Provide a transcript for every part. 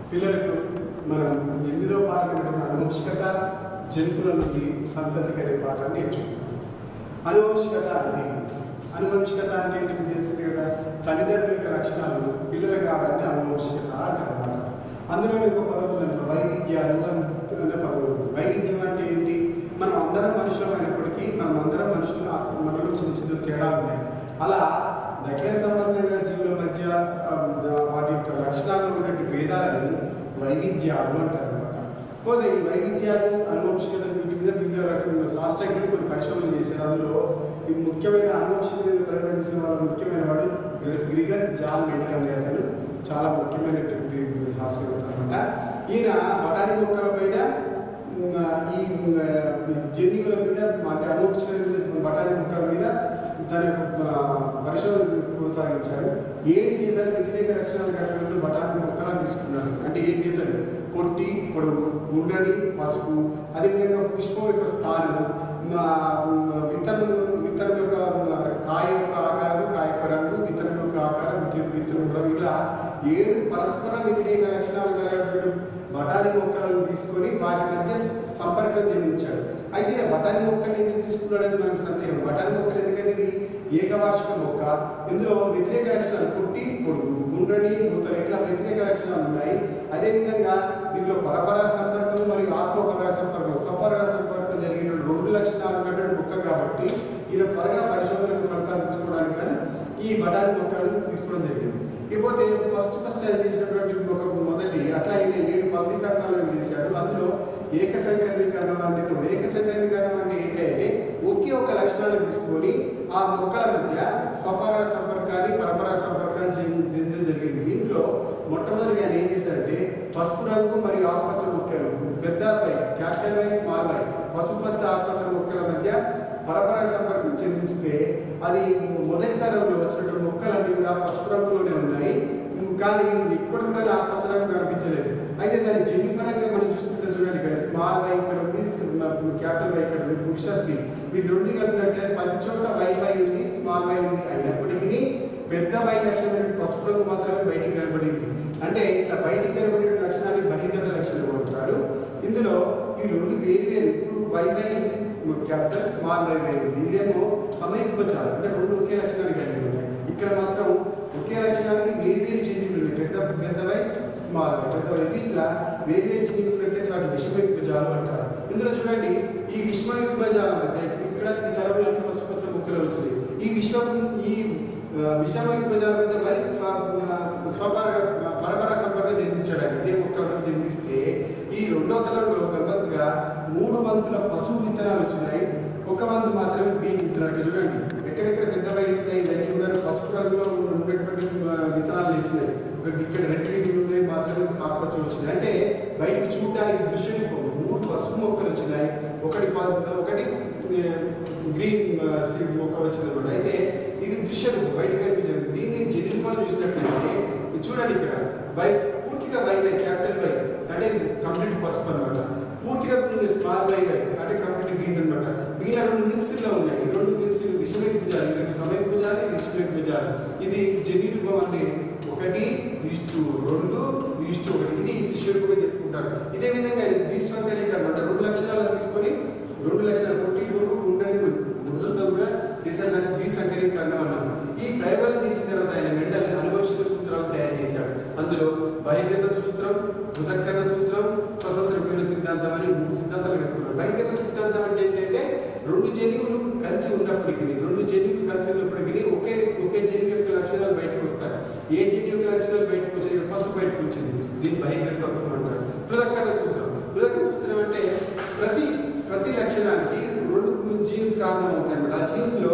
పిల్లలకు మనం ఎనిమిదో పాఠమైనటువంటి అనువంశికత జంతువుల నుండి సంతతికి అనే పాఠాన్ని నేర్చుకుంటాం అనువంశికత అంటే ఏంటి? అనువంశికత అంటే ఏంటి మీకు తెలిసింది కదా తల్లిదండ్రుల యొక్క లక్షణాలు పిల్లలకు రావడాన్ని అనువంశికత అంటారు అన్నమాట అందులో ఒక పదం ఉందండి వైవిధ్యాలు అని అనే పదం ఉంది వైవిధ్యం అంటే ఏంటి మనం అందరం మనుషులం అయినప్పటికీ మనం అందరం మనుషులు మనలో చిన్న చిన్న తేడాలు ఉన్నాయి అలా దగ్గర సంబంధంగా జీవుల మధ్య ఆ, వాటి యొక్క లక్షణాల్లో ఉన్నటువంటి భేదాలని వైవిధ్యాలు అంటారు అనమాట పోతే ఈ వైవిధ్యాలు అనువంశికత వీటి మీద వివిధ రకమైన శాస్త్రజ్ఞులు కొన్ని పరిశోధనలు చేశారు అందులో ఈ ముఖ్యమైన అనువంశిక మీద పరిగణించిన వాళ్ళ ముఖ్యమైన వాడు గ్రి- గ్రిగర్ జాన్ మెండల్ అనే అతను చాలా ముఖ్యమైనటువంటి శాస్త్రవేత్త అనమాట ఈయన బఠానీ మొక్కల పైన ఉమ్, ఈ ఉమ్, జన్యువుల మీద అంటే అనువంశిక మీద బఠానీ మొక్కల మీద తన యొక్క ఆ, పరిశోధన కొనసాగించారు ఏడు జీతాలు వ్యతిరేక లక్షణాలు కలిగిన బఠానీ మొక్కలను తీసుకున్నారు అంటే ఏడు జీతాలు పొట్టి పొడవు గుండ్రని పసుపు అదేవిధంగా పుష్పం యొక్క స్థానం ఆ, విత్తనం విత్తనం యొక్క ఆ, కాయ యొక్క ఆకారం కాయ యొక్క రంగు విత్తనం యొక్క ఆకారం విత్తనం విత్తనం యొక్క రంగు ఇలా ఏడు పరస్పర వ్యతిరేక లక్షణాలు కలిగినటువంటి బఠానీ మొక్కలను తీసుకొని వాటి మధ్య సంపర్కం చెందించాడు అయితే ఈ బఠానీ మొక్కలు ఎందుకు తీసుకున్నాడని మనకు సందేహం బఠానీ మొక్కలు ఎందుకంటే ఇది ఏకవార్షిక మొక్క ఇందులో వ్యతిరేక లక్షణాలు పుట్టి పొడుగు గుండ్రని ముడతలు ఇట్లా వ్యతిరేక లక్షణాలు ఉన్నాయి అదేవిధంగా దీనిలో పరపరా సంపర్కం మరియు ఆత్మపరాగ సంపర్కం స్వపరాగ సంపర్కం జరిగిన రెండు లక్షణాలు ఉన్నటువంటి మొక్క కాబట్టి ఈయన త్వరగా పరిశోధనకు ఫలితాలు తీసుకోవడానికి కానీ ఈ బఠానీ మొక్కలను తీసుకోవడం జరిగింది ఇకపోతే ఫస్ట్ ఫస్ట్ ఆయన చేసినటువంటి ఒక మొదటి అట్లా ఆయన ఏడు ఫలదీకరణాలను చేశాడు అందులో ఏకసంకరణీకరణం అంటే ఏకసంకరణీకరణం అంటే ఏంటి అంటే ఒకే ఒక లక్షణాన్ని తీసుకొని ఆ మొక్కల మధ్య స్వపరాగ సంపర్కాన్ని పరపరాగ సంపర్కాన్ని చేయ- చెందడం జరిగింది దీంట్లో మొట్టమొదటిగా ఆయన ఏం చేశాడంటే పసుపు రంగు మరియు ఆకుపచ్చ మొక్కలు పెద్ద Y capital Y small Y పసుపు పచ్చ ఆకుపచ్చ మొక్కల మధ్య పరపరాగ సంపర్కం చెందిస్తే అది మొదటి తరంలో వచ్చినటువంటి మొక్కలన్నీ కూడా పసుపు రంగులోనే ఉన్నాయి కానీ ఎక్కడ కూడా ఆకుపచ్చ రంగు కనిపించలేదు అయితే దాని జన్యుపరంగా మనం చూసుకుంటే చూడండి ఇక్కడ స్మాల్ వై ఇక్కడ ఉంది క్యాపిటల్ వై ఇక్కడ ఉంది పురుషశ్రీ వీటి రెండు కలిపినట్లయితే పది చోట వై వై ఉంది స్మాల్ వై ఉంది అయినప్పటికీ పెద్ద వై లక్షణమైన పసుపు రంగు మాత్రమే బయటికి కనబడింది అంటే ఇట్లా బయటికి కనబడే లక్షణాన్ని బహిర్గత లక్షణం అంటారు ఇందులో ఈ రెండు వేరు వేరు ఇప్పుడు వై వై ఉంది క్యాపిటల్ స్మాల్ వై వై ఉంది ఇదేమో సమయపచారం అంటే రెండు ఒకే లక్షణాన్ని కలిగి ఉన్నాయి ఇక్కడ మాత్రం ఒకే లక్షణానికి వేరు వేరు జన్యువులు ఉన్నాయి పెద్ద పెద్ద వై స్మాల్ వై పెద్ద వై ఇట్లా వేరు వేరు జన్యువులు ఉన్నట్టయితే వాటి విషమ విభజాలు అంటారు ఇందులో చూడండి ఈ విషమ విభజాలం అయితే ఇక్కడ ఈ తరంలో పసుపచ్చ ముక్కలు వచ్చింది ఈ విశ్వ ఈ ఆ, విషమ విభజాల మీద మరి స్వ ఆ, స్వపర పరపర సంపర్కం చెందించడానికి ఇదే మొక్కలను చెందిస్తే ఈ రెండో తరంలో గమ్మత్తుగా మూడు వంతుల పశువు విత్తనాలు వచ్చినాయి ఒక వంతు మాత్రమే గ్రీన్ విత్తనాలు ఇక్కడ చూడండి ఎక్కడెక్కడ పెద్దవై ఉన్నాయి ఇవన్నీ కూడా పసుపు రంగులో ఉన్నటువంటి ఆ, విత్తనాలు ఇచ్చినాయి ఒక ఇక్కడ రెడ్ గ్రీన్ ఉన్నాయి మాత్రమే ఆకుపచ్చ వచ్చినాయి అంటే బయటకు చూడడానికి దృశ్య రూపం మూడు పసుపు మొక్కలు వచ్చినాయి ఒకటి ప- ఒకటి ఆ, గ్రీన్ ఆ, సీడ్ మొక్క వచ్చింది అనమాట అయితే ఇది దృశ్య రూపం బయట కనిపించింది దీన్ని జనిపలు చూసినట్లయితే ఇది చూడండి ఇక్కడ వై పూర్తిగా వై వై క్యాపిటల్ వై అంటే కంప్లీట్ పసుపు అనమాట పూర్తిగా స్మాల్ వై వై అంటే కంప్లీట్ గ్రీన్ అనమాట మిగిలిన రెండు మిక్స్లో ఉన్నాయి ఈ రెండు మిక్స్ విషమిభుజాలు ఇవి సమయభుజాలు విషమిభుజాలు ఇది జని రూపం అంటే ఒకటి ఇష్టు రెండు ఇష్టు ఒకటి ఇది దృశ్యరూపంగా చెప్పుకుంటారు ఇదే విధంగా ద్విస్వంకరీకరణ అంటే రెండు లక్షణాలను తీసుకొని రెండు లక్షణాలు పుట్టి కొడుకు ఉండని మృదులతో కూడా చేశారు దాన్ని ద్విసంకరీకరణ అన్నారు ఈ ప్రయోగాలు చేసిన తర్వాత ఆయన మెండల్ అనువంశిక సూత్రాలు తయారు చేశాడు అందులో బహిర్గత సూత్రం పృథక్కరణ సూత్రం స్వతంత్ర పీడ సిద్ధాంతం అని మూడు సిద్ధాంతాలు కనుక్కున్నారు బహిర్గత సిద్ధాంతం అంటే ఏంటంటే రెండు జన్యువులు కలిసి ఉన్నప్పటికీ రెండు జన్యువులు కలిసి ఉన్నప్పటికీ ఒకే ఒకే జన్యువు యొక్క లక్షణాలు బయటకు వస్తాయి ఏ జన్యు యొక్క లక్షణాలు బయటకు వచ్చాయి పసుపు బయటకు వచ్చింది దీన్ని బహిర్గతత్వం అంటారు పృథక్కరణ సూత్రం పృథక్కరణ సూత్రం అంటే ప్రతి ప్రతి లక్షణానికి రెండు జీన్స్ కారణం అవుతాయి అన్నమాట ఆ జీన్స్ లో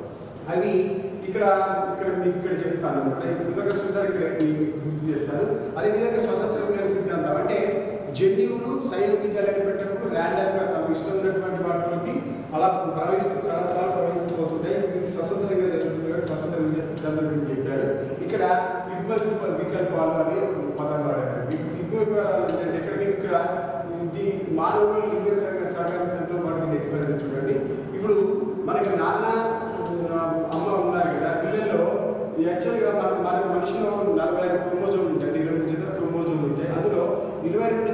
అవి ఇక్కడ ఇక్కడ మీకు ఇక్కడ చెప్తాను అనమాట పృథక సూత్రం ఇక్కడ మీకు గుర్తు చేస్తాను అదేవిధంగా స్వతంత్ర విహార సిద్ధాంతం అంటే జన్యువులు సంయోగించాలని పెట్టినప్పుడు ర్యాండమ్ గా తమ ఇష్టం ఉన్నటువంటి వాటిలోకి అలా ప్రవహిస్తూ తరతరాలు ప్రవహిస్తూ పోతుంటాయి ఇది స్వతంత్రంగా జరుగుతుంది కాబట్టి స్వతంత్ర విహార సిద్ధాంతం గురించి చెప్పాడు ఇక్కడ యుగ్మ వికల్ప- వికల్పాలు అని ఒక పదం వాడారు యుగ్- యుగ్మ వికల్పాలు అంటే ఇక్కడ మీకు ఇక్కడ ఇది మానవులు లింగ సహ- సహకారంతో పాటు దీన్ని ఎక్స్పెరిమెంట్ చూడండి ఇప్పుడు మనకి నాన్న ఆ, అమ్మ ఉన్నారు కదా పిల్లల్లో యాక్చువల్గా మన మన మనిషిలో నలభై ఐదు క్రోమోజోమ్ ఉంటాయి ఇరవై జతల క్రోమోజోమ్ ఉంటాయి అందులో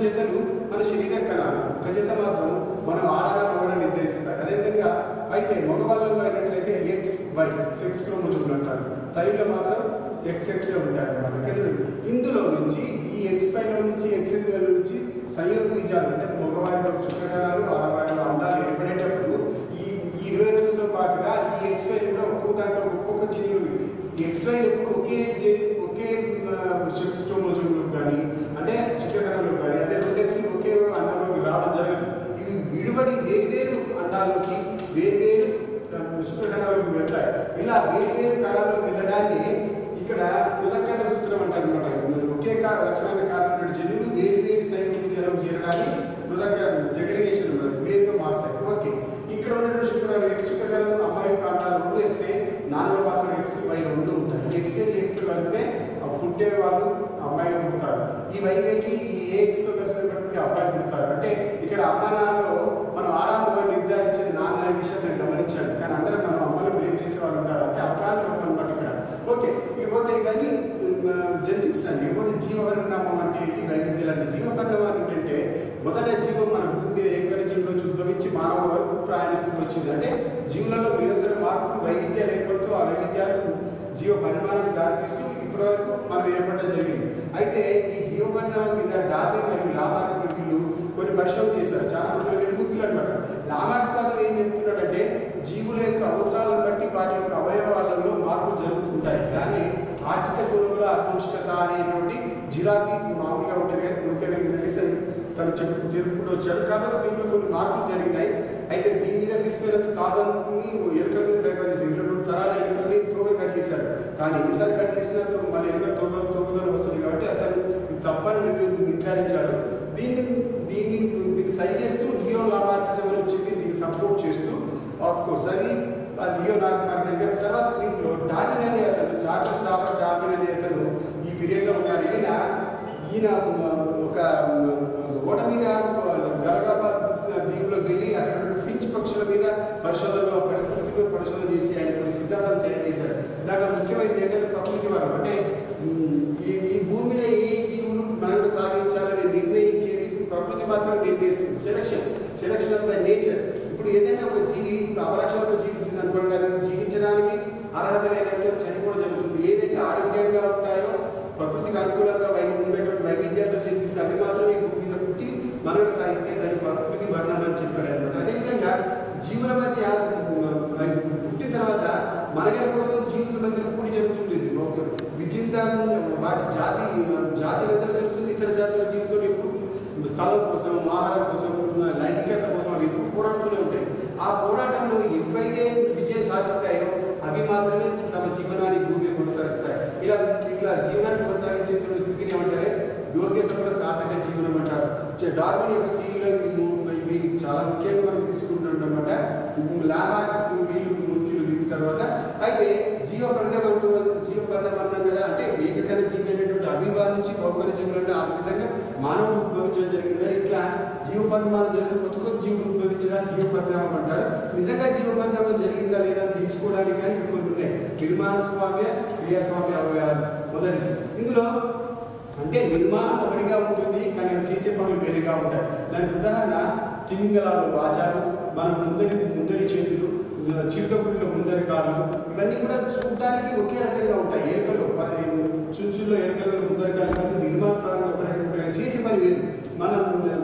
జతలు మన శరీర కణాలు ఒక జత మాత్రం మనం ఆడాలా మగవాళ్ళని నిర్దేశిస్తారు అదేవిధంగా అయితే మగవాళ్ళలో అయినట్లయితే ఎక్స్ వై సెక్స్ క్రోమోజోమ్లు అంటారు తల్లిలో మాత్రం ఎక్స్ ఎక్స్ ఉంటాయి అన్నమాట కానీ ఇందులో నుంచి ఈ ఎక్స్ వైలో నుంచి ఎక్స్ ఎక్స్ నుంచి సంయోగ బీజాలు అంటే మగవారిలో శుక్రకణాలు ఆడవారిలో అండాలు ఏర్పడేటప్పుడు ఈ ఈ ఇరవై రెండుతో పాటుగా ఈ ఎక్స్ వై కూడా ఒక్కొక్క దాంట్లో ఒక్కొక్క జన్యులు ఎక్స్ వై ఎప్పుడు ఒకే జె- ఒకే సెక్స్ క్రోమోజోమ్లో కానీ అంటే శుక్రకణంలో కానీ అదే రెండు ఎక్స్ ఒకే అండంలోకి రావడం జరగదు ఇవి విడిపడి వేర్వేరు అండాల్లోకి వేర్వేరు శుక్రకణాలకు వెళ్తాయి ఇలా వేర్వేరు కణాల్లోకి వెళ్ళడాన్ని ఇక్కడ పృథక్కన సూత్రం అంటారు అనమాట ఒకే కా లక్షణానికి కారణమైన జన్యులు వేరు వేరు సైనికులు చేరడాన్ని పృథక్క సెగ్రిగేషన్ వేరుగా మారుతాయి ఓకే ఇక్కడ ఉన్నటువంటి శుక్రాలు ఎక్స్ శుక్రకణం అమ్మాయి యొక్క అంటారు రెండు ఎక్సే నాన్నలో మాత్రం ఎక్స్ వై రెండు ఉంటాయి ఎక్స్ ఎక్స్ కలిస్తే ఆ పుట్టే వాళ్ళు అమ్మాయిగా పుడతారు ఈ వై వెళ్ళి ఈ ఏ ఎక్స్ తో కలిసినటువంటి అబ్బాయి పుడతారు అంటే ఇక్కడ అమ్మా నాన్నలో మనం ఆడామగా నిర్ధారించేది నాన్న అనే విషయం నేను గమనించాను కానీ అందరం మనం అమ్మని బ్లేమ్ చేసే వాళ్ళు ఉంటారు అంటే అప్రాణం అనమాట ఇక్కడ ఓకే ఇకపోతే ఇవన్నీ జెనెటిక్స్ అండి ఇకపోతే జీవపరిణామం అంటే ఏంటి వైవిధ్యాలు అంటే జీవపరిణామం ఏంటంటే మొదట జీవం మన భూమి మీద ఏకరీజంలో ఉద్భవించి మానవుల వరకు ప్రయాణిస్తూ వచ్చింది అంటే జీవులలో నిరంతర మార్పులు వైవిధ్యాలు ఏర్పడుతూ ఆ వైవిధ్యాలు జీవ పరిమాణానికి దారితీస్తూ ఇప్పటివరకు మనం ఏర్పడడం జరిగింది అయితే ఈ జీవ పరిణామం మీద డార్విన్ మరియు లామార్క్ వీళ్ళు కొన్ని పరిశోధన చేశారు చాలా మంది వెలుగుక్కులు అనమాట లామార్క్ పాదం ఏం చెప్తున్నాడంటే జీవుల యొక్క అవసరాలను బట్టి వాటి యొక్క అవయవాలలో మార్పులు జరుగుతుంటాయి దాన్ని ఆర్థిక గుణముల ఆత్మవిష్కత అనేటువంటి జిరాఫీ మామూలుగా ఉంటుంది కానీ ఉడకగలిగిందనేసి తను చెప్పు తెలుపుకుంటూ వచ్చాడు కాబట్టి దీంట్లో కొన్ని మార్పులు జరిగినాయి అయితే దీని మీద విస్మరణ కాదనుకుని ఎలుకల మీద ప్రయోగం చేశారు ఇరవై రెండు తరాల ఎలుకల్ని తోగ కట్ చేశాడు కానీ ఎన్నిసార్లు కట్ చేసినా తో- మళ్ళీ ఎలుక తోగలు తోగుదల వస్తుంది కాబట్టి అతను ఇది తప్పని నిర్వి- నిర్ధారించాడు దీన్ని దీన్ని దీన్ని సరి చేస్తూ లియో లామార్కిజం అని వచ్చింది దీన్ని సపోర్ట్ చేస్తూ ఆఫ్ కోర్స్ అది ఆ లియో లామార్కిజం తర్వాత దీంట్లో డార్విన్ అనే అతను చార్లెస్ రాబర్ట్ డార్విన్ అనే అతను ఈ పీరియడ్లో ఉన్నాడు ఈయన ఈయన మ- ఒక మ- ఓడ మీద గలగబా దీవులో వెళ్ళి అక్కడ ఉన్న ఫించ్ పక్షుల మీద పరిశోధనలో ప్రకృతిలో పరిశోధన చేసి ఆయన కొన్ని సిద్ధాంతాలు తెలియజేశాడు దాంట్లో ముఖ్యమైనది ఏంటంటే ప్రకృతి వరం అంటే ఉమ్, ఈ ఈ భూమి మీద ఏ జీవులు మనుగడ సాగించాలని నిర్ణయించేది ప్రకృతి మాత్రమే నిర్ణయిస్తుంది selection selection of the nature ఇప్పుడు ఏదైనా ఒక జీవి అవలక్షణతో జీవించింది అనుకోండి అది జీవించడానికి అర్హత లేదంటే అది చనిపోవడం జరుగుతుంది ఏదైతే ఆరోగ్యంగా ఉంటాయో ప్రకృతికి అనుకూలంగా వై ఉండేటువంటి వైవిధ్యాలతో జన్మిస్తే అవి మాత్రమే ఈ భూమి మీద పుట్టి మనుగడ సాగిస్తే దాని ప్రకృతి వర్ణం అని చెప్పాడు అనమాట అదేవిధంగా జీవుల మధ్య ఉమ్, పుట్టిన తర్వాత మనగడ కోసం జీవుల మధ్య కూడి జరుగుతుంది ఒక విధింత వాటి జాతి జాతి మధ్యలో జరుగుతుంది ఇతర జాతుల జీవులతో ఎప్పుడు స్థలం కోసం ఆహారం కోసం లైంగికత కోసం అవి ఎప్పుడు పోరాడుతూనే ఉంటాయి ఆ పోరాటంలో ఏవైతే విజయం సాధిస్తాయో అవి మాత్రమే తమ జీవనాన్ని భూమి మీద కొనసాగిస్తాయి ఇలా ఇట్లా జీవనాన్ని కొనసాగించేటువంటి స్థితిని ఏమంటారే యోగ్యత కూడా సార్థక జీవనం అంటారు చ- డార్విన్ యొక్క తీరులో ఇవి ఇవి చాలా ముఖ్యంగా మనం తీసుకుంటున్నాం అనమాట లామా వీళ్ళు ముఖ్యులు దీని తర్వాత అయితే జీవ పరిణామం జీవ పరిణామం అన్నాం కదా అంటే ఏకకణ జీవి అనేటువంటి అభిభావ నుంచి బహుకణ జీవులు ఆ విధంగా మానవుడు ఉద్భవించడం జరిగింది ఇట్లా జీవ పరిణామం జరిగిన కొత్త కొత్త జీవులు ఉద్భవించడానికి జీవ పరిణామం అంటారు నిజంగా జీవ పరిణామం జరిగిందా లేదా అని తెలుసుకోవడానికి కానీ కొన్ని ఉన్నాయి నిర్మాణ స్వామ్య క్రియాస్వామ్య అవయవాలు మొదటిది ఇందులో అంటే నిర్మాణం ఒకటిగా ఉంటుంది కానీ అవి చేసే పనులు వేరుగా ఉంటాయి దానికి ఉదాహరణ తిమింగలాలు వాచాలు మన ముందరి ముందరి చేతులు చిరుకపుల్లో ముందరి కాళ్ళు ఇవన్నీ కూడా చూడడానికి ఒకే రకంగా ఉంటాయి ఎలుకలు ప- చుంచుల్లో ఎలుకలలో ముందరి కాళ్ళు ఇవన్నీ నిర్మాణ పరంగా ఒక రకంగా ఉంటాయి చేసే పని వేరు మనం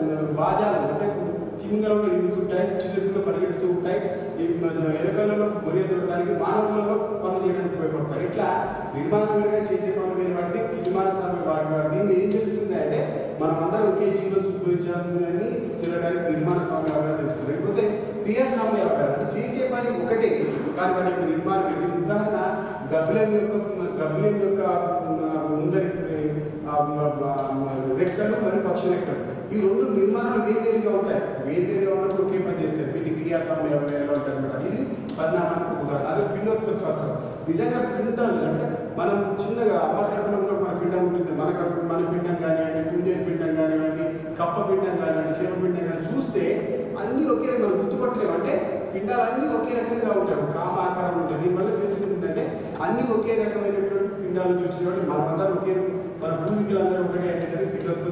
బాజాలు అంటే తిమింగలంలో ఎదుగుతుంటాయి చిరుకుల్లో పరిగెడుతూ ఉంటాయి ఈ మన ఎలుకలలో బొరి ఎదురడానికి మానవులలో పనులు చేయడానికి ఉపయోగపడతాయి ఇట్లా నిర్మాణంగా చేసే పనులు వేరు బట్టి నిర్మాణ సమయం భాగంగా దీన్ని ఏం తెలుస్తుంది అంటే మనం అందరం ఒకే జీవితం ఉద్భవించాలని తెలియడానికి నిర్మాణ స్వామి అవగాహన తెలుస్తుంది లేకపోతే క్రియా స్వామి అవగాహన అంటే చేసే పని ఒకటే కానీ వాటి యొక్క నిర్మాణం ఏంటి? ఉదాహరణ గబ్బిలం యొక్క గబ్బిలం యొక్క ఆ, ముందరి ఆ, మ- మ- రెక్కలు మరియు పక్షి రెక్కలు ఈ రెండు నిర్మాణాలు వేరువేరుగా ఉంటాయి వేరువేరుగా ఉన్నప్పుడు ఒకే పని చేస్తారు వీటి క్రియా సమయం అవగాహన ఉంటాయి అనమాట ఇది పరిణామానికి ఒక ఉదాహరణ అదే పిండోత్పత్తి శాస్త్రం నిజంగా పిండాలు అంటే మనం చిన్నగా అమ్మకల్పనలో మన పిండం ఉంటుంది మన కడుపు- మన పిండం కానివ్వండి కుందేలు పిండం కానివ్వండి కప్ప పిండం కానివ్వండి చేప పిండం కానీ చూస్తే అన్నీ ఒకే మనం గుర్తుపట్టలేము అంటే పిండాలన్నీ ఒకే రకంగా ఉంటాయి ఒక కామ ఆకారం ఉంటుంది దీనివల్ల తెలిసింది ఏంటంటే అన్నీ ఒకే రకమైనటువంటి పిండాలు చూసిన కాబట్టి మనమందరం ఒకే మన పూర్వీకులందరూ ఒకటే అనేటువంటి పిండోత్పత్తి శాస్త్రం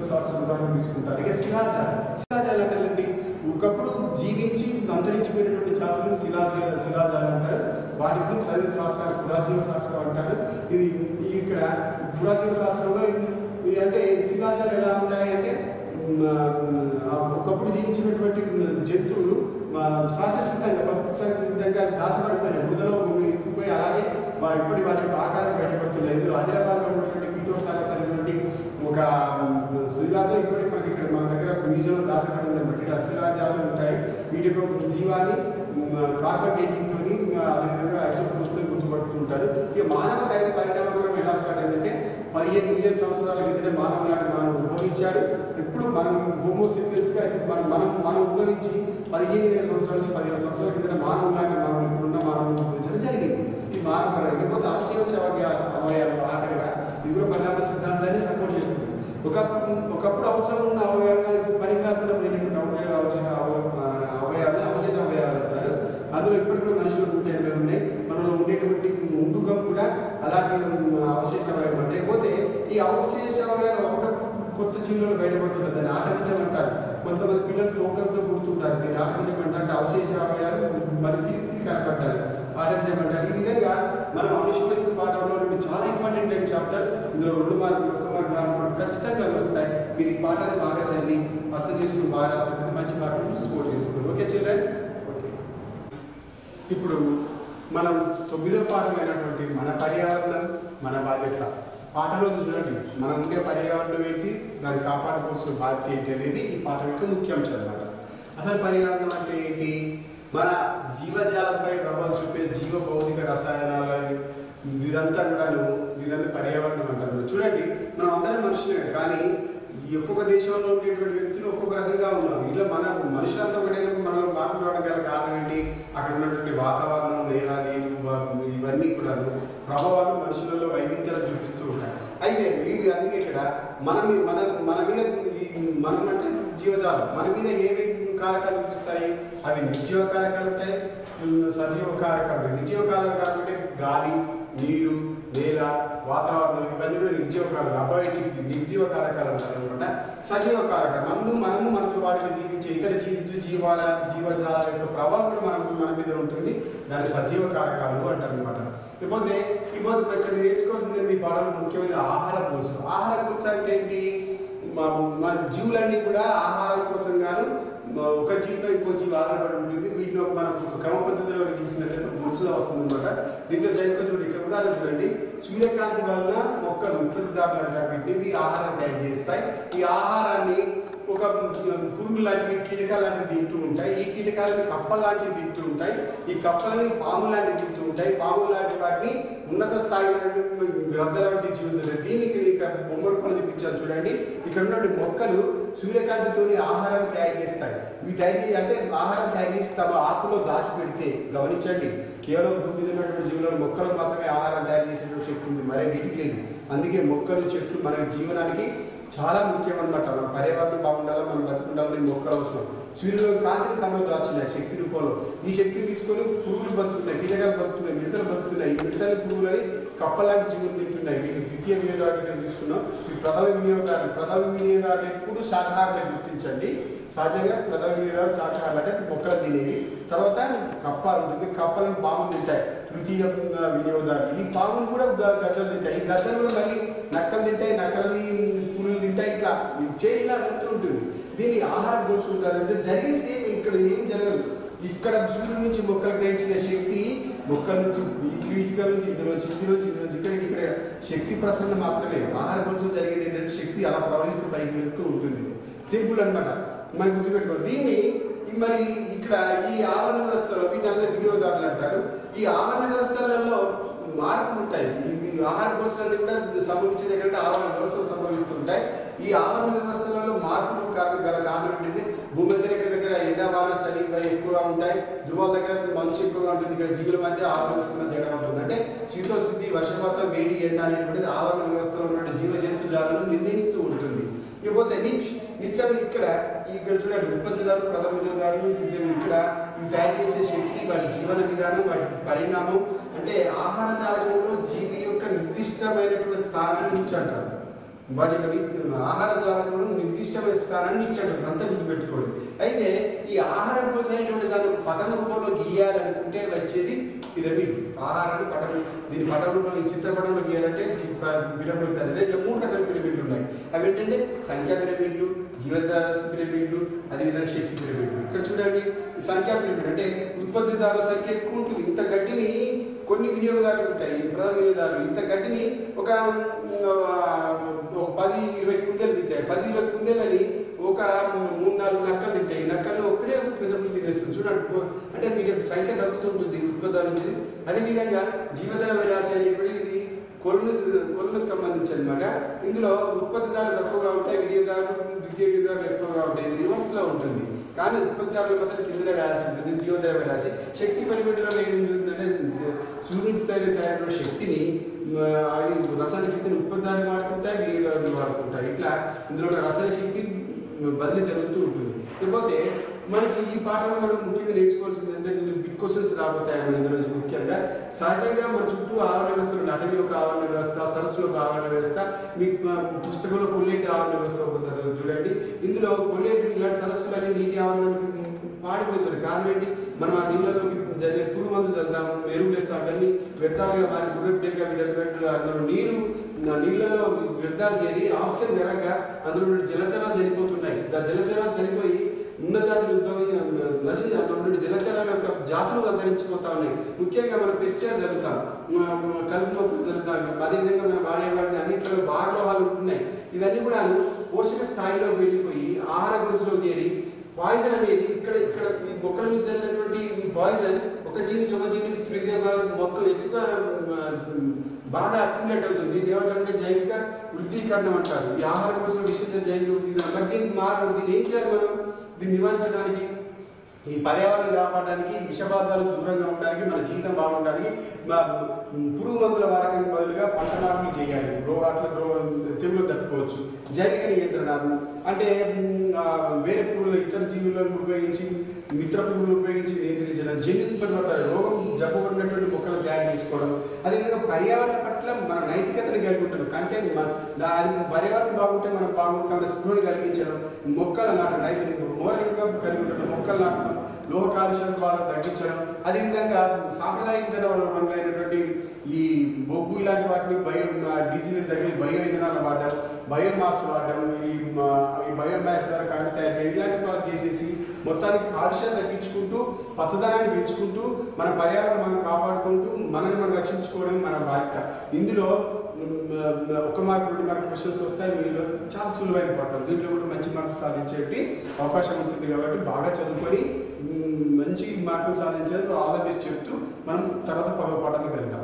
ద్వారా తీసుకుంటారు ఇక శిలాజాలు శిలాజాలు అంటే ఏంటి ఒకప్పుడు జీవించి అంతరించిపోయినటువంటి జాతులను శిలాజ శిలాజాలు అంటారు వాటి గురించి చదివిన శాస్త్రాలు పురాజీవ శాస్త్రం అంటారు ఇది ఇక్కడ పురాజీవ శాస్త్రంలో ఇవి అంటే శిలాజాలు ఎలా ఉంటాయి అంటే మ్, ఆ ఒకప్పుడు జీవించినటువంటి జంతువులు మా సహజ సిద్ధంగా ప్రకృతి సహజ సిద్ధంగా దాచబడిపోయినాయి బురదలో ఇరుక్కుపోయి అలాగే మా ఇప్పటి వాటి యొక్క ఆకారం బయటపడుతున్నాయి ఇందులో ఆదిలాబాద్లో ఉన్నటువంటి కీటోసారస్ అనేటువంటి ఒక శిలాజం ఇప్పటికి మనకి ఇక్కడ మన దగ్గర మ్యూజియంలో దాచబడి ఉందన్నమాట ఇట్లా శిలాజాలు ఉంటాయి వీటి యొక్క జీవాన్ని మ్, కార్బన్ డేటింగ్ తోని ఇంకా అదేవిధంగా ఐసోటోప్స్తో గుర్తుపడుతుంటారు ఇక మానవ కార్య పరిణామక్రమం ఎలా స్టార్ట్ అయిందంటే పదిహేను మిలియన్ సంవత్సరాల కిందట మానవ నాటి మానవుడు ఉద్భవించాడు ఇప్పుడు మనం హోమోసిపియన్స్ గా ఇప్పుడు మనం మనం మనం ఉద్భవించి పదిహేను వేల సంవత్సరాల నుంచి పదిహేను సంవత్సరాల కిందట మానవ నాటి మానవులు ఇప్పుడున్న మానవులు ఉద్భవించడం జరిగింది ఈ మానవ పరంగా ఇకపోతే అవశేష అవయవాలు ఆఖరిగా ఇది కూడా పరిణామ సిద్ధాంతాన్ని సపోర్ట్ చేస్తుంది ఒక ఒకప్పుడు అవసరం ఉన్న అవయవాలు పనికి రాకుండా పోయినటువంటి అవయవ అవశేష అవయవాలు అవశేష అవయవాలు అంటారు అందులో ఇప్పటికి కూడా మనుషులు నూట ఎనభై ఉన్నాయి మనలో ఉండేటువంటి ఉండుకం కూడా అలాంటి అవశేష అవయవం అంటే పోతే ఈ అవశేష అవయవాలు అప్పుడప్పుడు కొత్త జీవులలో బయటపడుతుంటారు దాన్ని ఆటవిజం అంటారు కొంతమంది పిల్లలు తోకలతో పుడుతుంటారు దీన్ని ఆటవిజం అంటారు అంటే అవశేష అవయవాలు మరి తిరిగి తిరిగి కనపడ్డారు ఆటవిజం అంటారు ఈ విధంగా మనం అనుష్ఠిస్తున్న పాఠంలో నుండి చాలా ఇంపార్టెంట్ అయిన చాప్టర్ ఇందులో రెండు మార్కులు ఒక మార్కు నాలుగు మార్కులు ఖచ్చితంగా వస్తాయి మీరు ఈ పాఠాన్ని బాగా చదివి అర్థం చేసుకుని బాగా రాసుకుంటే మంచి మార్కులు స్కోర్ చేసుకోండి ఓకే చిల్డ్రన్ ఓకే ఇప్పుడు మనం తొమ్మిదో పాఠమైనటువంటి మన పర్యావరణం మన బాధ్యత పాఠంలో ఉంది చూడండి మనం ఉండే పర్యావరణం ఏంటి దాన్ని కాపాడుకోవాల్సిన బాధ్యత ఏంటి అనేది ఈ పాఠం యొక్క ముఖ్యాంశం అన్నమాట అసలు పర్యావరణం అంటే ఏంటి మన జీవజాలంపై ప్రభావం చూపే జీవ భౌతిక రసాయనాలు ఇదంతా కూడాను ఇదంతా పర్యావరణం అంటారు చూడండి మనం అందరం మనుషులే కానీ ఈ ఒక్కొక్క దేశంలో ఉండేటువంటి వ్యక్తులు ఒక్కొక్క రకంగా ఉన్నారు ఇలా మన మనుషులంతా ఒకటే మనలో మార్పు రావడం గల కారణం ఏంటి అక్కడ ఉన్నటువంటి వాతావరణం నేల నీరు వా- ఇవన్నీ కూడా ప్రభావాలు మనుషులలో వైవిధ్యాలు చూపిస్తూ ఉంటాయి అయితే ఇవి అందుకే ఇక్కడ మన మీ- మన మన మీద ఈ మనం అంటే జీవజాలం మన మీద ఏవి కారకాలు చూపిస్తాయి అవి నిర్జీవ కారకాలు ఉంటాయి ఉమ్, సజీవ కారకాలు ఉంటాయి. నిర్జీవ కారకాలు అంటే గాలి నీరు నేల వాతావరణం ఇవన్నీ కూడా నిర్జీవ కారకాలు అబయోటిక్ నిర్జీవ కారకాలు అంటారు అనమాట సజీవ కారకాలు మనము మనము మనతో పాటుగా జీవించే ఇతర జీవి జీవాల జీవజాల యొక్క ప్రభావం కూడా మనకు మన మీద ఉంటుంది దాన్ని సజీవ కారకాలు అంటారు అనమాట ఇకపోతే ఇకపోతే ఇక్కడ నేర్చుకోవాల్సింది ఏంటి? ఈ పాఠంలో ముఖ్యమైన ఆహార పులుసు ఆహార పులుసు అంటే ఏంటి మా మా జీవులన్నీ కూడా ఆహారం కోసం గాను మా ఒక జీవిలో ఇంకో జీవి ఆధారపడి ఉంటుంది వీటిలో మనకు ఒక క్రమ పద్ధతిలో గీసినట్లయితే గొలుసులో వస్తుంది అనమాట దీంట్లో జైవిక చూడండి ఇక్కడ ఉదాహరణ చూడండి సూర్యకాంతి వలన మొక్కలు ఉత్పత్తిదారులు అంటారు వీటిని ఇవి ఆహారం తయారు చేస్తాయి ఈ ఆహారాన్ని ఒక పురుగు లాంటివి కీటకాలు లాంటివి తింటూ ఉంటాయి ఈ కీటకాలని కప్పలు లాంటివి తింటూ ఉంటాయి ఈ కప్పలని పాము లాంటివి తింటూ ఉంటాయి పాములు లాంటి వాటిని ఉన్నత స్థాయి గ్రద్ద లాంటి జీవితం దీనికి ఇక్కడ బొమ్మ రూపంలో చూపించాను చూడండి ఇక్కడ ఉన్నటువంటి మొక్కలు సూర్యకాంతితోని ఆహారాన్ని తయారు చేస్తాయి ఇవి తయారు చేసి అంటే ఆహారం తయారు చేసి తమ ఆకులో దాచిపెడితే గమనించండి కేవలం భూమి మీద ఉన్నటువంటి జీవులను మొక్కలకు మాత్రమే ఆహారం తయారు చేసేటువంటి శక్తి ఉంది మరే వీటికి లేదు అందుకే మొక్కలు చెట్లు మన జీవనానికి చాలా ముఖ్యం అనమాట మన పర్యావరణం బాగుండాలి మనం బతుకుండాలని మొక్కలు అవసరం సూర్యుడు కాంతిని తమలో దాచున్నాయి శక్తి రూపంలో ఈ శక్తిని తీసుకొని పురుగులు బతుకుతున్నాయి కీటకాలు బతుకుతున్నాయి మిడతలు బతుకుతున్నాయి ఈ మిడతల పురుగులని కప్పలాంటి జీవులు తింటున్నాయి వీటిని ద్వితీయ వినియోగదారులుగా తీసుకున్నాం ఈ ప్రథమ వినియోగదారులు ప్రథమ వినియోగదారులు ఎప్పుడు శాఖాహారులుగా గుర్తించండి సహజంగా ప్రథమ వినియోగదారులు శాఖాహారులు అంటే మొక్కలు తినేవి తర్వాత కప్పాలు ఉంటుంది కప్పలను పాములు తింటాయి తృతీయ వినియోగదారులు ఈ పాములు కూడా గ- గద్దలు తింటాయి ఈ గద్దలు కూడా మళ్ళీ నక్కలు తింటాయి నక్కలని పులులు తింటాయి ఇట్లా ఈ చైన్ ఇలా వెళ్తూ ఉంటుంది దీన్ని ఆహార గొలుసు ఉంటారు అంటే జరిగే సేమ్ ఇక్కడ ఏం జరగదు ఇక్కడ సూర్యుడి నుంచి మొక్కలు గ్రహించిన శక్తి మొక్కల నుంచి ఇటు ఇటుక నుంచి ఇందులో నుంచి ఇందులో నుంచి ఇందులో నుంచి ఇక్కడికి ఇక్కడ శక్తి ప్రసరణ మాత్రమే ఆహార గొలుసు జరిగేది ఏంటంటే శక్తి అలా ప్రవహిస్తూ పైకి వెళ్తూ ఉంటుంది సింపుల్ అన్నమాట మనం గుర్తుపెట్టుకో దీన్ని ఈ మరి ఇక్కడ ఈ ఆవరణ వ్యవస్థలో వీటిని అందరూ వినియోగదారులు అంటారు ఈ ఆవరణ వ్యవస్థలలో మార్పులు ఉంటాయి ఈ ఈ ఆహార గొలుసులన్నీ కూడా సంభవించేది ఎక్కడంటే ఆవరణ వ్యవస్థలు సంభవిస్తుంటాయి ఈ ఆవరణ వ్యవస్థలలో మార్పులు కారణం గల కారణం ఏంటంటే భూమధ్యరేఖ దగ్గర ఎండ వాన చలి ఇవన్నీ ఎక్కువగా ఉంటాయి ధ్రువాల దగ్గర మంచు ఎక్కువగా ఉంటుంది ఇక్కడ జీవుల మధ్య ఆవరణ వ్యవస్థ మధ్య తేడా ఉంటుంది అంటే శీతోస్థితి వర్షపాతం వేడి ఎండ అనేటువంటిది ఆవరణ వ్యవస్థలో ఉన్న జీవ జంతు జాలను నిర్ణయిస్తూ ఉంటుంది ఇకపోతే నిచ్ నిచ్ అని ఇక్కడ ఇక్కడ చూడండి ఉత్పత్తిదారు ప్రథమ వినియోగదారులు ఇక్కడ ఇవి తయారు చేసే శక్తి వాటి జీవన విధానం వాటి పరిణామం అంటే ఆహార జాలకంలో జీవి యొక్క నిర్దిష్టమైనటువంటి స్థానాన్ని నిచ్ అంటారు వాటి యొక్క ని- ఆహార ద్వారంలో నిర్దిష్టమైన స్థానాన్ని ఇచ్చాడు అంతా గుర్తుపెట్టుకోండి అయితే ఈ ఆహారం కోసం అనేటువంటి దాన్ని ఒక పదం రూపంలో గీయాలనుకుంటే వచ్చేది పిరమిడ్ ఆహారాన్ని పటం దీని పటం రూపంలో ఈ చిత్రపటంలో గీయాలంటే చి- ప- పిరమిడ్ అవుతారు అదే మూడు రకాల పిరమిడ్లు ఉన్నాయి అవి ఏంటంటే సంఖ్యా పిరమిడ్లు జీవధారస్ పిరమిడ్లు అదేవిధంగా శక్తి పిరమిడ్లు ఇక్కడ చూడండి ఈ సంఖ్యా పిరమిడ్ అంటే ఉత్పత్తిదారుల సంఖ్య ఎక్కువ ఉంటుంది ఇంత గడ్డిని కొన్ని వినియోగదారులు ఉంటాయి ప్రధాన వినియోగదారులు ఇంత గడ్డిని ఒక ఆ, ఒక పది ఇరవై కుందేలు తింటాయి పది ఇరవై కుందేలని ఒక మూడు నాలుగు నక్కలు తింటాయి ఈ నక్కలు ఒక్కడే పెద్ద పులి తినేస్తుంది చూడండి పో- అంటే వీటి యొక్క సంఖ్య తగ్గుతుంటుంది ఉత్పత్తుల నుంచి అదేవిధంగా జీవధన విరాశి అనేటువంటి ఇది కొలను కొలకు సంబంధించి అనమాట ఇందులో ఉత్పత్తిదారులు తక్కువగా ఉంటాయి వినియోగదారులు ద్వితీయ వినియోగదారులు ఎక్కువగా ఉంటాయి ఇది రివర్స్లో ఉంటుంది కానీ ఉత్పత్తిదారులు మాత్రం కిందనే రాయాల్సి ఉంటుంది ఇది జీవోదయ రాశి శక్తి పరిమితిలో ఏంటంటే సూర్యుడి నుంచి తయారు తయారైన శక్తిని మ, అవి రసాయన శక్తిని ఉత్పత్తిదారులు వాడుకుంటాయి వినియోగదారులు వాడుకుంటాయి ఇట్లా ఇందులో ఒక రసాయన శక్తి బదిలీ జరుగుతూ ఉంటుంది ఇకపోతే మనకి ఈ పాఠంలో మనం ముఖ్యంగా నేర్చుకోవాల్సింది ఏంటంటే బిగ్ క్వశ్చన్స్ రాబోతాయి మన ఇందులో నుంచి ముఖ్యంగా సహజంగా మన చుట్టూ ఆవరణ వ్యవస్థలు ఉన్నాయి. అటవీ ఒక ఆవరణ వ్యవస్థ సరస్సులో ఒక ఆవరణ వ్యవస్థ మీకు ఆ, పుస్తకంలో కొల్లేటి ఆవరణ వ్యవస్థ ఉంటుంది చూడండి ఇందులో కొల్లేటి ఇలాంటి సరస్సులన్నీ నీటి ఆవరణ పాడిపోతుంది కారణం ఏంటి మనం ఆ నీళ్ళలోకి జరిగే పురుగు మందు చల్లుతాం ఎరువులు వేస్తాం అవన్నీ వ్యర్థాలుగా మారి గుర్రెట్టేక వీటన్నిటి అందులో నీరు ఆ నీళ్ళలో వ్యర్థాలు చేరి ఆక్సిజన్ జరగక అందులో ఉన్న జలచరాలు చనిపోతున్నాయి ఆ జలచరాలు చనిపోయి ఉన్న జాతులు ఉద్భవి నశి అందులో ఉన్న జలచరాల యొక్క జాతులు అంతరించిపోతా ఉన్నాయి ముఖ్యంగా మనం పెస్టిసైడ్ జరుగుతాం కలుపు మొక్కలు జరుగుతాం అదేవిధంగా మనం వాడే వాడిని అన్నింటిలో భాగలోహాలు ఉంటున్నాయి ఇవన్నీ కూడా పోషక స్థాయిలో వెళ్ళిపోయి ఆహార గొలుసులో చేరి పాయిజన్ అనేది ఇక్కడ ఇక్కడ ఈ మొక్కల మీద చల్లినటువంటి ఈ పాయిజన్ ఒక జీవి నుంచి ఒక జీవి నుంచి తృతీయ భాగం మొత్తం ఎత్తుగా ఉమ్, బాగా అక్యుములేట్ అవుతుంది దీన్ని ఏమంటారంటే జైవిక వృద్ధీకరణం అంటారు ఈ ఆహార కోసం విషయం జైవిక వృద్ధి మరి దీనికి మారు దీన్ని ఏం చేయాలి మనం దీన్ని నివారించడానికి ఈ పర్యావరణం కాపాడడానికి విషపాతాలకు దూరంగా ఉండడానికి మన జీవితం బాగుండడానికి మ- పురుగు మందుల వాడకం బదులుగా పంట మార్పులు చేయాలి రోగ అట్లా రో తెగులు తట్టుకోవచ్చు జైవిక నియంత్రణ అంటే మ్, ఆ, వేరే పురుగులు ఇతర జీవులను ఉపయోగించి మిత్ర పురుగులను ఉపయోగించి నియంత్రించడం జన్యు పరివర్తన రోగం జబ్బుపడినటువంటి మొక్కలు తయారు చేసుకోవడం అదేవిధంగా పర్యావరణ పట్ల మన నైతికతను కలిగి ఉంటాం కంటే మన- దా- అది పర్యావరణం బాగుంటే మనం బాగుంటాం స్పృహను కలిగించడం మొక్కలు నాటడం నైతిక మోరల్గా కలిగి ఉండడం మొక్కలు నాటడం లోహ కాలుష్యం బాగా తగ్గించడం అదేవిధంగా సాంప్రదాయ ఇంధన వనరులైనటువంటి ఈ బొగ్గు ఇలాంటి వాటిని బయో డీజిల్ తగ్గి బయో ఇంధనాలు వాడడం బయోమాస్ వాడడం ఈ మా- ఈ బయోమాస్ ద్వారా కరెంట్ తయారు చేయడం ఇలాంటి వాళ్ళు చేసేసి మొత్తానికి కాలుష్యం తగ్గించుకుంటూ పచ్చదనాన్ని పెంచుకుంటూ మన పర్యావరణం మనం కాపాడుకుంటూ మనల్ని మనం రక్షించుకోవడం మన బాధ్యత ఇందులో మ్, ఒక మార్క్ రెండు మార్క్ క్వశ్చన్స్ వస్తాయి మీలో చాలా సులువైన పాఠం దీంట్లో కూడా మంచి మార్కులు సాధించేటి అవకాశం ఉంటుంది కాబట్టి బాగా చదువుకొని మ్, మంచి మార్కులు సాధించేందుకు ఆల్ ద బెస్ట్ చెప్తూ మనం తర్వాత పదవ పాఠానికి వెళ్తాం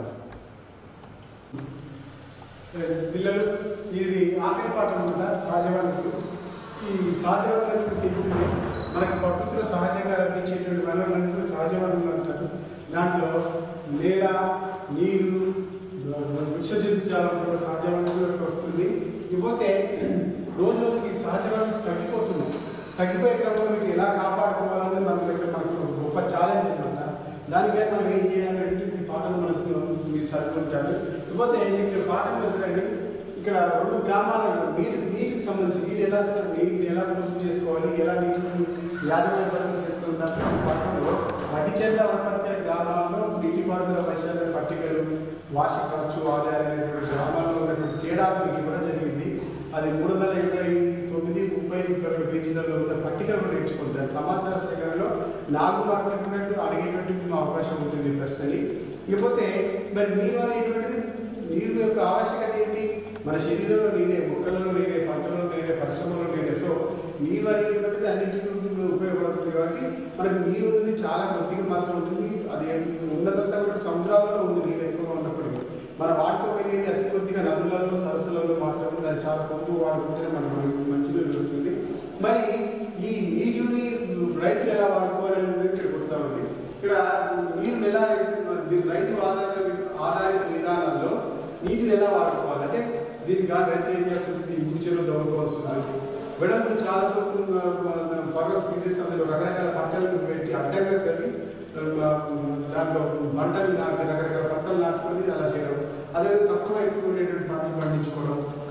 Yes, పిల్లలు ఇది ఆఖరి పాఠం అనమాట సహజ వనరులు ఈ సహజ వనరులు తెలిసింది మనకు ప్రకృతిలో సహజంగా లభించేటువంటి వనరులను సహజ వనరులు అంటారు దాంట్లో నేల నీరు వృక్ష జంతుజాలం కూడా సహజ వనరులకు వస్తుంది ఇకపోతే రోజు రోజుకి ఈ సహజ వనరులు తగ్గిపోతుంది తగ్గిపోయే క్రమంలో మీకు ఎలా కాపాడుకోవాలని మన దగ్గర మనకు ఒక గొప్ప ఛాలెంజ్ అనమాట దానికై మనం ఏం చేయాలంటే ఈ పాఠం మనకు మీరు చదువుకుంటారు ఇకపోతే ఇక్కడ పాఠంలో చూడండి ఇక్కడ రెండు గ్రామాలలో నీరు నీటికి సంబంధించి నీరు ఎలా నీటిని ఎలా పొదుపు చేసుకోవాలి ఎలా నీటిని యాజమాన్య పద్ధతి చేసుకుంటారు ఈ పాఠంలో వడ్డిచెర్ల వనపర్తి గ్రామాల్లో నీటిపారుదల పరిశీలన పట్టికలు వార్షిక ఖర్చు ఆదాయాలు అనేటువంటి గ్రామాల్లో ఉన్నటువంటి తేడాలు మీకు ఇవ్వడం జరిగింది అది మూడు వందల ఇరవై తొమ్మిది ముప్పై ముప్పై రెండు పేజీలలో ఉన్న పట్టికలు కూడా నేర్చుకుంటారు సమాచార సేకరణలో నాలుగు మార్కులు కూడా అడిగేటువంటి మా అవకాశం ఉంటుంది ఈ ప్రశ్నని ఇకపోతే మరి నీరు అనేటువంటిది నీరు యొక్క ఆవశ్యకత ఏంటి మన శరీరంలో నీరే మొక్కలలో నీరే పంటలలో నీరే పరిశ్రమలో నీరే సో నీరు అనేటువంటిది అన్నింటికి ఉపయోగపడుతుంది కాబట్టి మనకు నీరు అనేది చాలా కొద్దిగా మాత్రం ఉంటుంది అది ఉన్నదంతా కూడా సముద్రాలలో ఉంది నీరు ఎక్కువగా ఉన్నప్పటికీ మనం వాడుకోగలిగేది అతి కొద్దిగా నదులలో సరస్సులలో మాత్రమే దాన్ని చాలా పొద్దు వాడుకుంటేనే మనకు మంచిగా దొరుకుతుంది మరి ఈ నీటిని రైతులు ఎలా వాడుకోవాలనేది ఇక్కడ కొడతామండి ఇక్కడ నీరుని ఎలా దీని రైతు ఆధార ఆధారిత విధానాల్లో నీటిని ఎలా వాడుకోవాలంటే దీనికి కానీ రైతులు ఏం చేయాల్సి ఉంటుంది ఇంకు చెరువు తవ్వుకోవాల్సి ఉంటుంది వెడల్పు చాలా ఫారెస్ట్ తీసేసి అందులో రకరకాల పంటలను పెట్టి అడ్డంగా కలిగి ఆ, దాంట్లో పంటలు నాటి రకరకాల పంటలు నాటుకొని అలా చేయడం అదే తక్కువ ఎక్కువైనటువంటి పంటలు పండించుకోవడం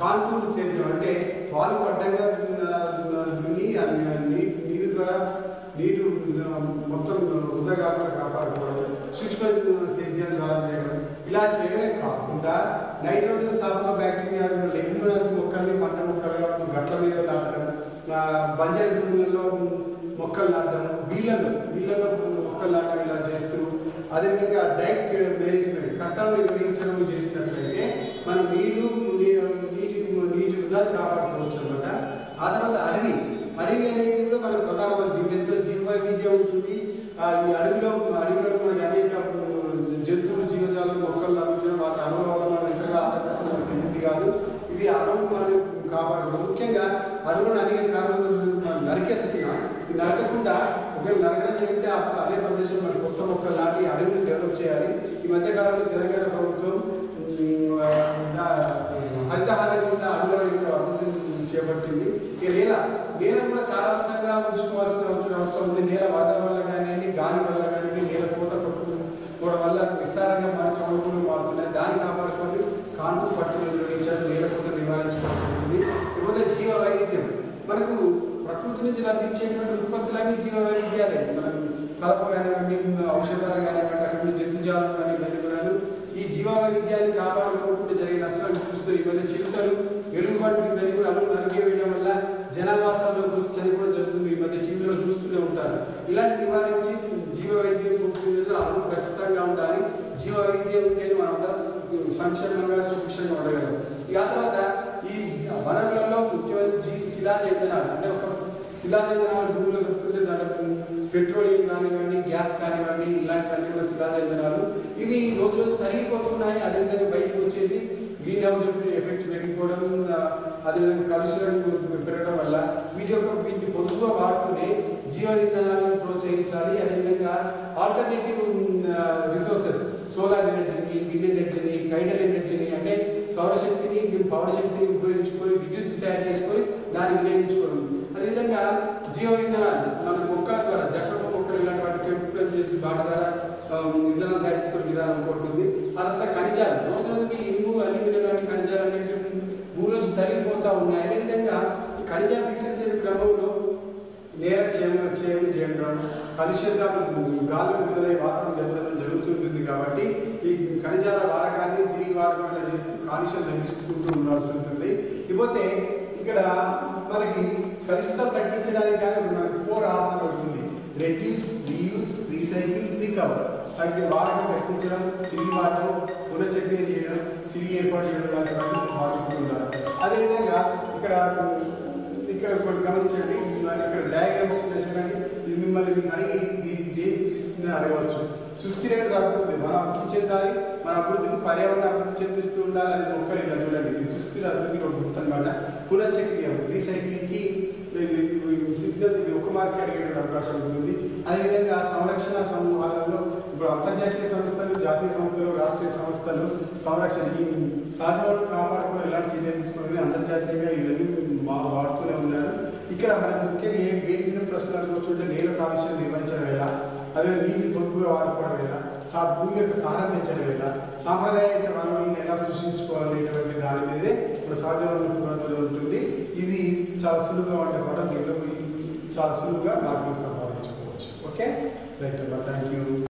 కాంటూర్ సేద్యం అంటే వాళ్ళు అడ్డంగా ఆ, దున్ని ఆ నీ- నీరు ద్వారా నీరు ఆ, మొత్తం వృధా కాకుండా కాపాడుకోవడం సూక్ష్మ సేద్యం ద్వారా చేయడం ఇలా చేయడమే కాకుండా నైట్రోజన్ స్థాపక బ్యాక్టీరియా లెగ్యుమినస్ మొక్కల్ని పంట మొక్కలుగా గట్ల మీద నాటడం ఆ, బంజరు భూములలో మొక్కలు నాటడం బీళ్ళలో బీళ్ళలో మొక్కలు నాటడం ఇలా చేస్తూ అదేవిధంగా డైక్ మేనేజ్మెంట్ కట్టాలను నిర్వహించడం చేసినట్లయితే మనం నీరు నీ- నీటి నీటి వృధాన్ని కాపాడుకోవచ్చు అనమాట ఆ తర్వాత అడవి అడవి అనేది కూడా మనకు ప్రధానమైన దీనికి ఎంతో జీవ వైవిధ్యం ఉంటుంది ఆ, ఈ అడవిలో అడవిలో మనకి అనేక ఉమ్, జంతువులు జీవజాలం మొక్కలు లభించడం వాటి అడవుల వల్ల మనం ఇతరుల ఆధారపడటం మనకు తెలియదు కాదు ఇది అడవులు మనం కాపాడుకోవడం ముఖ్యంగా అడవులను అనేక కారణాలు మనం నరికేస్తున్నాం ఇది నరకకుండా ఒకవేళ నరకడం జరిగితే ఆ- అదే ప్రదేశంలో మన కొత్త మొక్కలు నాటి అడవిని డెవలప్ చేయాలి ఈ మధ్య కాలంలో తెలంగాణ ప్రభుత్వం ఉమ్, ఆ, హరితహారం కింద అడవుల యొక్క అభివృద్ధి చేపట్టింది ఈ నేల నేలను కూడా సారవంతంగా ఉంచుకోవాల్సిన అవసరం అవసరం ఉంది నేల వరదల వల్ల కానివ్వండి గాలి వల్ల కానివ్వండి నేల పూత కొట్టుకోవడం వల్ల నిస్సారంగా మన చౌకులు మారుతున్నాయి దాన్ని కాపాడుకొని కాంటూర్ పట్టులు నిర్వహించడం నేల పూత నివారించుకోవాల్సి ఉంటుంది ఇకపోతే జీవ వైవిధ్యం మనకు ప్రకృతి నుంచి లభించేటువంటి ఉత్పత్తులన్నీ జీవ వైవిధ్యాలే మనం కలప కానివ్వండి ఔషధాలు కానివ్వండి అక్కడ నుండి జంతుజాలం కానివ్వండి కూడాను ఈ జీవ వైవిధ్యాన్ని కాపాడుకోకుండా జరిగే నష్టాలు చూస్తూ ఈ మధ్య చిలుకలు ఎలుగుబంట్లు ఇవన్నీ కూడా అల్లు నరికే వేయడం వల్ల జనావాసాల్లోకి వచ్చి చనిపోవడం జరుగుతుంది ఈ మధ్య టీవీలో చూస్తూనే ఉంటారు ఇలాంటి నివారించి జీవ వైద్యం గుర్తించడం అమలు ఖచ్చితంగా ఉండాలి జీవ వైద్యం ఉంటేనే మనం అందరం సంక్షేమంగా సుభిక్షంగా ఉండగలం ఇక ఆ తర్వాత ఈ వనరులలో ముఖ్యమైన జీ శిలాచైతన్యాలు అంటే ఒక శిలాచైతన్యాలు భూమిలో దొరుకుతుంటే దాంట్లో పెట్రోలియం కానివ్వండి గ్యాస్ కానివ్వండి ఇలాంటివన్నీ కూడా శిలాచైతన్యాలు ఇవి రోజు రోజు తరిగిపోతున్నాయి అదేవిధంగా బయటకు వచ్చేసి గ్రీన్ హౌస్ ఎఫెక్ట్ పెరిగిపోవడం ఆ, అదేవిధంగా కలుషితం పెరగడం వల్ల వీటి యొక్క వీటిని పొదుపుగా వాడుతూనే జీవ ఇంధనాలను ప్రోత్సహించాలి అదేవిధంగా ఆల్టర్నేటివ్ రిసోర్సెస్ సోలార్ ఎనర్జీని విండ్ ఎనర్జీని టైడల్ ఎనర్జీని అంటే సౌరశక్తిని పవర్ శక్తిని ఉపయోగించుకొని విద్యుత్ తయారు చేసుకొని దాన్ని వినియోగించుకోవడం అదేవిధంగా జీవ ఇంధనాలు మన మొక్కల ద్వారా జట్ల మొక్కలు ఇలాంటి వాటి పెంపుదల చేసి వాటి ద్వారా ఆ, ఇంధనం తయారు చేసుకునే విధానం ఇంకోటి ఉంది ఆ తర్వాత ఖనిజాలు రోజు రోజుకి ఇనుము అల్యూమినియం లాంటి ఖనిజాలు అనేవి భూమిలోంచి తరిగిపోతా ఉన్నాయి అదేవిధంగా ఈ ఖనిజాలు తీసేసే క్రమంలో నేల క్షేమ క్షేమం చేయడం కలుషిత గాలి విడుదలై వాతావరణం దెబ్బతినడం జరుగుతుంటుంది కాబట్టి ఈ ఖనిజాల వాడకాన్ని తిరిగి వాడకం ఇలా చేస్తూ కాలుష్యం తగ్గిస్తుంటూ ఉండాల్సి ఉంటుంది ఇకపోతే ఇక్కడ మనకి కలుషితం తగ్గించడానికి కానీ మనకి ఫోర్ ఆర్స్ అని ఒకటి ఉంది రెడ్యూస్ రీయూస్ రీసైకిల్ రికవర్ తగ్గి వాడకం తగ్గించడం తిరిగి వాడటం పునఃచక్రియ చేయడం తిరిగి ఏర్పాటు చేయడం లాంటివన్నీ భావిస్తున్నారు అదేవిధంగా ఇక్కడ ఇక్కడ ఒకటి గమనించండి మరి ఇక్కడ డయాగ్రామ్స్ ఉన్నాయి చూడండి ఇది మిమ్మల్ని మీకు అడిగి ఇది దేని సూచిస్తుందని అడగవచ్చు సుస్థిరమైన అభివృద్ధి మన అభివృద్ధి చెందాలి మన అభివృద్ధికి పర్యావరణ అభివృద్ధి చెందిస్తూ ఉండాలి అది మొక్కలు ఇలా చూడండి ఇది సుస్థిర అభివృద్ధికి ఒక గుర్తు అనమాట పునశ్చక్రియం రీసైక్లింగ్కి ఇది సిగ్నల్స్ ఇది ఒక మార్కెట్ అడిగేటువంటి అవకాశం ఉంటుంది అదేవిధంగా సంరక్షణ సమూహాలలో ఇప్పుడు అంతర్జాతీయ సంస్థలు జాతీయ సంస్థలు రాష్ట్రీయ సంస్థలు సంరక్షణ ఈ సహజ వనరులు కాపాడుకోవడం ఎలాంటి చర్యలు తీసుకోవాలని అంతర్జాతీయంగా ఇవన్నీ మా వాడుతూనే ఉన్నారు ఇక్కడ మనకు ముఖ్యంగా ఏ వేటి మీద ప్రశ్నలు అడగవచ్చు అంటే నేల కాలుష్యం నిర్వహించడం ఎలా అదే నీటిని పొదుపుగా వాడుకోవడం ఎలా సా భూమి యొక్క సారం పెంచడం ఎలా సాంప్రదాయక వనరులను ఎలా సృష్టించుకోవాలనేటువంటి దాని మీదనే ఇప్పుడు సహజ వనరుల పునరుద్ధరణ ఉంటుంది ఇది చాలా సులువుగా ఉండే పాట దీంట్లో ఈ చాలా సులువుగా మార్కులు సంపాదించుకోవచ్చు ఓకే రైట్ అమ్మా థ్యాంక్ యూ